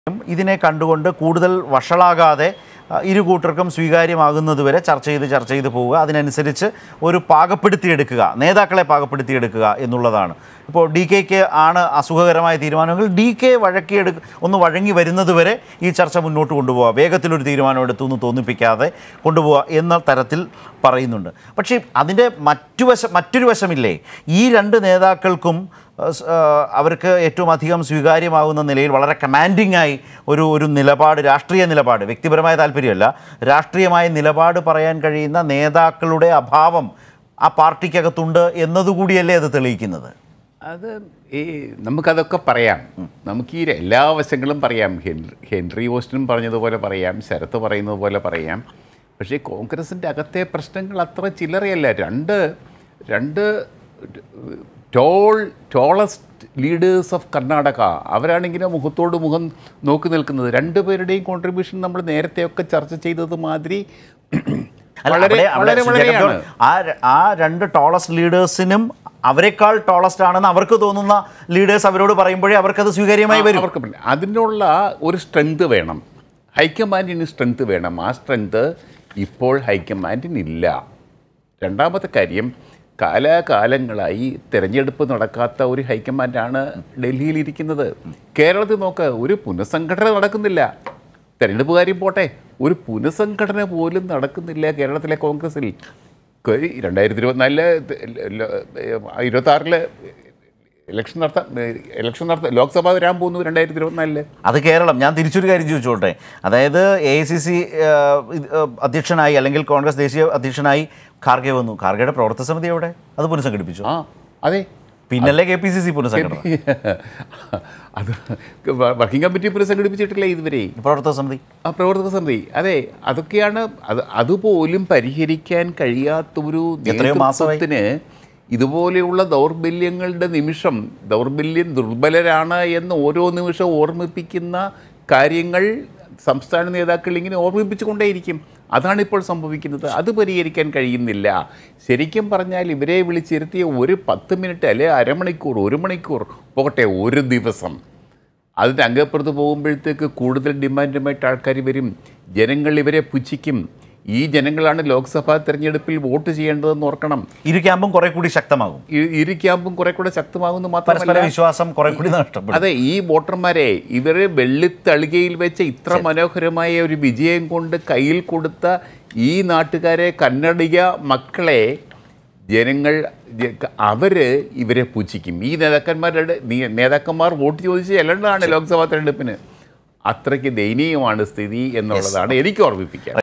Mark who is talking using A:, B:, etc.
A: ഇതിനെ കണ്ടുകൊണ്ട് കൂടുതൽ വഷളാകാതെ അ, ഇരു കൂട്ടർക്കും സ്വീകാര്യമാകുന്നതുവരെ ചർച്ച ചെയ്ത് ചർച്ച ചെയ്ത് പോവുക അതിനനുസരിച്ച് ഒരു പാകപ്പെടുത്തിയെടുക്കുക നേതാക്കളെ പാകപ്പെടുത്തിയെടുക്കുക എന്നുള്ളതാണ് ഇപ്പോൾ ഡി കെക്ക് ആണ് അസുഖകരമായ തീരുമാനമെങ്കിൽ ഡി കെ വഴക്കിയെടു ഒന്ന് വഴങ്ങി വരുന്നതുവരെ ഈ ചർച്ച മുന്നോട്ട് കൊണ്ടുപോകുക വേഗത്തിലൊരു തീരുമാനം എടുത്തു എന്ന് തോന്നിപ്പിക്കാതെ കൊണ്ടുപോവുക എന്ന തരത്തിൽ പറയുന്നുണ്ട് പക്ഷേ അതിൻ്റെ മറ്റു വശം മറ്റൊരു വശമില്ലേ ഈ രണ്ട് നേതാക്കൾക്കും ഏഹ് സ് ഏഹ് അവർക്ക് ഏറ്റവും അധികം സ്വീകാര്യമാകുന്ന നിലയിൽ വളരെ കമാൻഡിംഗ് ആയി ഒരു ഒരു നിലപാട് രാഷ്ട്രീയ നിലപാട് വ്യക്തിപരമായ താല്പര്യമല്ല രാഷ്ട്രീയമായ നിലപാട് പറയാൻ കഴിയുന്ന നേതാക്കളുടെ അഭാവം ആ പാർട്ടിക്കകത്തുണ്ട് എന്നതുകൂടിയല്ലേ അത് തെളിയിക്കുന്നത്
B: അത് ഈ നമുക്കതൊക്കെ പറയാം നമുക്ക് ഈ എല്ലാ വശങ്ങളും പറയാം ഹെൻറി ഹെൻറി ഓസ്റ്റിനും പറഞ്ഞതുപോലെ പറയാം ശരത്ത് പറയുന്നത് പോലെ പറയാം പക്ഷേ കോൺഗ്രസിൻ്റെ അകത്തെ പ്രശ്നങ്ങൾ അത്ര ചില്ലറയല്ല രണ്ട് രണ്ട് tall tallest leaders of Karnataka അവരാണിങ്ങനെ മുഖത്തോട് മുഖം നോക്കി നിൽക്കുന്നത് രണ്ടുപേരുടെയും കോൺട്രിബ്യൂഷൻ നമ്മൾ നേരത്തെയൊക്കെ ചർച്ച ചെയ്തത് മാതിരി
A: അല്ല,
B: വളരെ
A: അവിടെ- അവിടെ
B: വളരെ
A: ശ്രീ ജഗൻ
B: വളരെയാണ്
A: ആ ര- ആ രണ്ട് ടോളസ്റ്റ് ലീഡേഴ്സിനും അവരെക്കാൾ ടോളസ്റ്റ് ആണെന്ന് അവർക്ക് തോന്നുന്ന ലീഡേഴ്സ് അവരോട് പറയുമ്പോഴേ അവർക്കത് സ്വീകാര്യമായി വരും
B: അവർക്ക് പിന്നെ അതിനുള്ള ഒരു സ്ട്രെങ്ത് വേണം ഹൈക്കമാൻഡിന് സ്ട്രെങ്ത് വേണം ആ സ്ട്രെങ്ത് ഇപ്പോൾ ഹൈക്കമാൻഡിനില്ല രണ്ടാമത്തെ കാര്യം കാലാകാലങ്ങളായി തിരഞ്ഞെടുപ്പ് നടക്കാത്ത ഒരു ഹൈക്കമാൻഡാണ് ഡൽഹിയിൽ ഇരിക്കുന്നത് കേരളത്തിൽ നോക്ക് ഒരു പുനഃസംഘടന നടക്കുന്നില്ല തെരഞ്ഞെടുപ്പ് കാര്യം പോട്ടെ ഒരു പുനഃസംഘടന പോലും നടക്കുന്നില്ല കേരളത്തിലെ കോൺഗ്രസിൽ ക- രണ്ടായിരത്തി ഇരുപത്തിനാലില് ഇരുപത്തി ഇലക്ഷൻ നടത്താൻ ഇലക്ഷൻ നടത്താൻ ലോക്സഭ വരാൻ പോകുന്നു രണ്ടായിരത്തി ഇരുപത്തിനാലില്
A: അത് കേരളം ഞാൻ തിരിച്ചൊരു കാര്യം ചോദിച്ചോട്ടെ അതായത് എ ഐ സി സി അധ്യക്ഷനായി അല്ലെങ്കിൽ കോൺഗ്രസ് ദേശീയ അധ്യക്ഷനായി ഖാർഗെ വന്നു ഖാർഗെയുടെ പ്രവർത്തക സമിതി എവിടെ അത് പുനഃസംഘടിപ്പിച്ചു
B: ആ അതെ
A: പിന്നല്ലേ കെ പി സി സി പുനഃസംഘടന
B: അത് വർക്കിംഗ് കമ്മിറ്റി പുനഃസംഘടിപ്പിച്ചിട്ടില്ല ഇതുവരെ
A: പ്രവർത്തക സമിതി
B: ആ പ്രവർത്തക സമിതി അതെ അതൊക്കെയാണ് അത് അതുപോലും പരിഹരിക്കാൻ കഴിയാത്ത ഒരു
A: എത്രയോ മാസമായി.
B: നേതൃത്വത്തിന് ഇതുപോലെയുള്ള ദൗർബല്യങ്ങളുടെ നിമിഷം ദൗർബല്യം ദുർബലരാണ് എന്ന് ഓരോ നിമിഷവും ഓർമ്മിപ്പിക്കുന്ന കാര്യങ്ങൾ സംസ്ഥാന നേതാക്കൾ ഇങ്ങനെ ഓർമ്മിപ്പിച്ചുകൊണ്ടേയിരിക്കും അതാണ് ഇപ്പോൾ സംഭവിക്കുന്നത് അത് പരിഹരിക്കാൻ കഴിയുന്നില്ല ശരിക്കും പറഞ്ഞാൽ ഇവരെ വിളിച്ചിരുത്തിയ ഒരു പത്ത് മിനിറ്റ് അല്ലെ അരമണിക്കൂർ ഒരു മണിക്കൂർ പോകട്ടെ ഒരു ദിവസം അതിൻ്റെ അംഗപ്പുറത്ത് പോകുമ്പോഴത്തേക്ക് കൂടുതൽ ഡിമാൻഡുമായിട്ട് ആൾക്കാർ വരും ജനങ്ങൾ ഇവരെ പുച്ഛിക്കും ഈ ജനങ്ങളാണ് ലോക്സഭാ തെരഞ്ഞെടുപ്പിൽ വോട്ട് ചെയ്യേണ്ടതെന്ന് ഓർക്കണം
A: ഇരു ക്യാമ്പും കുറെ കൂടി ശക്തമാകും
B: ഇ- ഇരു ക്യാമ്പും കുറെ കൂടെ ശക്തമാകുന്നു
A: പരസ്പര
B: മാത്രമല്ല
A: വിശ്വാസം കുറെ കൂടി നഷ്ടപ്പെടും
B: അതെ ഈ വോട്ടർമാരെ ഇവരെ വെള്ളിത്തളികയിൽ വെച്ച് ഇത്ര മനോഹരമായ ഒരു വിജയം കൊണ്ട് കയ്യിൽ കൊടുത്ത ഈ നാട്ടുകാരെ കന്നഡിക മക്കളെ ജനങ്ങൾ ജ- അവര് ഇവരെ പൂച്ചിക്കും ഈ നേതാക്കന്മാരുടെ നീ- നേതാക്കന്മാർ വോട്ട് ചോദിച്ച് ചെല്ലേണ്ടതാണ് ലോക്സഭാ തെരഞ്ഞെടുപ്പിന് അത്രയ്ക്ക് ദയനീയമാണ് സ്ഥിതി എന്നുള്ളതാണ് എനിക്ക് ഓർമ്മിപ്പിക്കുക